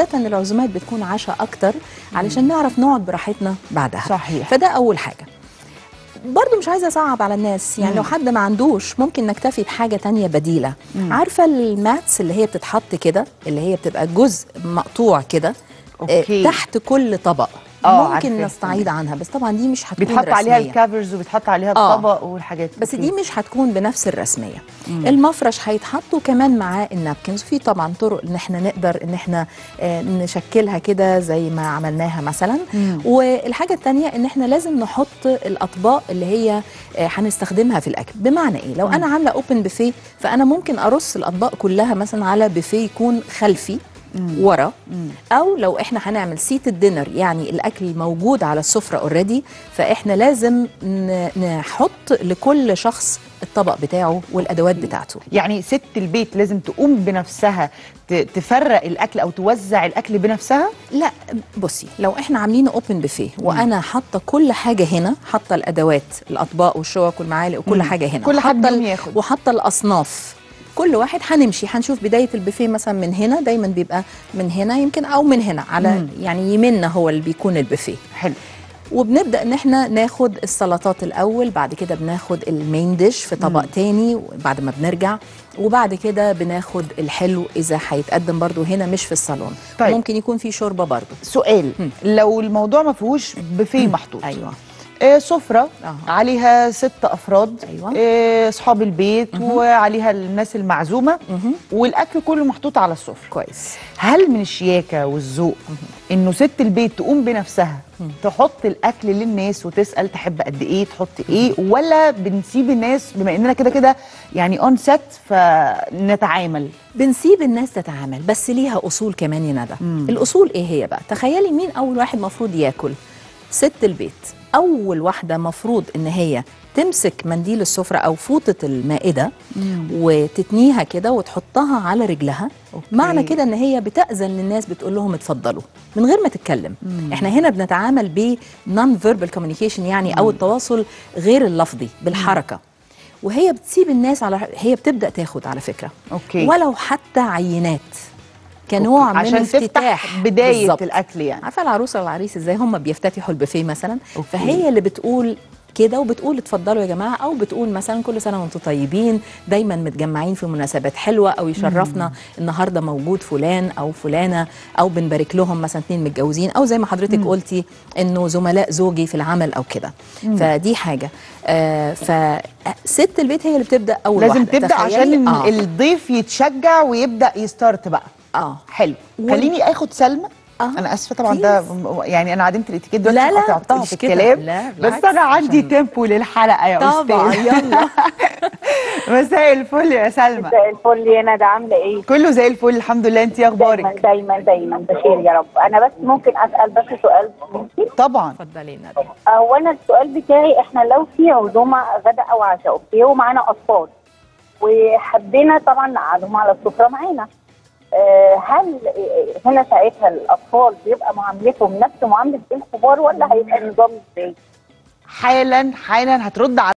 عاده العزومات بتكون عشاء اكتر علشان نعرف نقعد براحتنا بعدها صحيح. فده اول حاجه برضو مش عايزه اصعب على الناس يعني مم. لو حد ما عندوش ممكن نكتفي بحاجه تانية بديله مم. عارفه الماتس اللي هي بتتحط كده اللي هي بتبقى جزء مقطوع كده آه، أوكي. تحت كل طبق آه، ممكن عارفاه. نستعيد عنها بس طبعا دي مش هتكون بيتحط عليها رسمية. الكافرز وبيتحط عليها آه. الطبق والحاجات بس أوكي. دي مش هتكون بنفس الرسميه مم. المفرش هيتحط وكمان معاه النابكنز في طبعا طرق ان احنا نقدر ان احنا آه، نشكلها كده زي ما عملناها مثلا مم. والحاجه الثانيه ان احنا لازم نحط الاطباق اللي هي آه، هنستخدمها في الاكل بمعنى ايه لو انا عامله اوبن بوفيه فانا ممكن ارص الاطباق كلها مثلا على بوفيه يكون خلفي ورا مم. او لو احنا هنعمل سيت الدينر يعني الاكل موجود على السفره اوريدي فاحنا لازم ن- نحط لكل شخص الطبق بتاعه والادوات بتاعته يعني ست البيت لازم تقوم بنفسها ت- تفرق الاكل او توزع الاكل بنفسها لا بصي لو احنا عاملين اوبن بوفيه وانا حاطه كل حاجه هنا حاطه الادوات الاطباق والشوك والمعالق وكل مم. حاجه هنا كل حد حاطة يقوم ال- ياخد. وحاطه الاصناف كل واحد هنمشي هنشوف بدايه البوفيه مثلا من هنا دايما بيبقى من هنا يمكن او من هنا على مم. يعني يمنا هو اللي بيكون البوفيه حلو وبنبدا ان احنا ناخد السلطات الاول بعد كده بناخد المين ديش في طبق مم. تاني بعد ما بنرجع وبعد كده بناخد الحلو اذا هيتقدم برضو هنا مش في الصالون طيب. ممكن يكون في شوربه برضو سؤال مم. لو الموضوع ما فيهوش بوفيه محطوط ايوه آه، سفرة أها. عليها ست أفراد أيوة. آه، أصحاب البيت وعليها الناس المعزومة مهم. والأكل كله محطوط على السفرة كويس هل من الشياكة والذوق إنه ست البيت تقوم بنفسها تحط الأكل للناس وتسأل تحب قد إيه تحط إيه ولا بنسيب الناس بما إننا كده كده يعني أون سيت فنتعامل بنسيب الناس تتعامل بس ليها اصول كمان يا ندى مم. الاصول ايه هي بقى تخيلي مين اول واحد مفروض ياكل ست البيت اول واحده مفروض ان هي تمسك منديل السفره او فوطه المائده وتتنيها كده وتحطها على رجلها أوكي. معنى كده ان هي بتاذن للناس بتقول لهم اتفضلوا من غير ما تتكلم مم. احنا هنا بنتعامل ب نون فيربال كوميونيكيشن يعني او التواصل غير اللفظي بالحركه وهي بتسيب الناس على هي بتبدا تاخد على فكره أوكي ولو حتى عينات كنوع من عشان افتتاح تفتح بداية بالظبط. الأكل يعني عارفه العروسه والعريس ازاي هم بيفتتحوا البوفيه مثلا أوكي. فهي اللي بتقول كده وبتقول اتفضلوا يا جماعه او بتقول مثلا كل سنه وانتم طيبين دايما متجمعين في مناسبات حلوه او يشرفنا النهارده موجود فلان او فلانه او بنبارك لهم مثلا اتنين متجوزين او زي ما حضرتك قلتي انه زملاء زوجي في العمل او كده فدي حاجه آه فست البيت هي اللي بتبدا اول لازم واحدة. تبدأ تخيلي- عشان آه. الضيف يتشجع ويبدأ يستارت بقى اه حلو و- خليني اخد سلمى آه. انا اسفه طبعا ده م- يعني انا عدمت الاتيكيت دلوقتي لا، لا، قطعتها مش في كده. الكلام لا، بس بالعكس، انا عندي عشان- تيمبو للحلقه يا طبعا استاذ يلا مساء الفل يا سلمى مساء الفل يا ندى عامله ايه؟ كله زي الفل الحمد لله انت دايما اخبارك دايما دايما بخير يا رب انا بس ممكن اسال بس سؤال ممكن طبعا اتفضلي يا ندى هو انا السؤال بتاعي احنا لو في عزومه غدا او عشاء اوكي ومعانا اطفال وحبينا طبعا نقعدهم على السفره معانا آه، هل آه، هنا ساعتها الاطفال بيبقى معاملتهم نفس معامله الكبار ولا هيبقى النظام ازاي؟ حالا حالا هترد على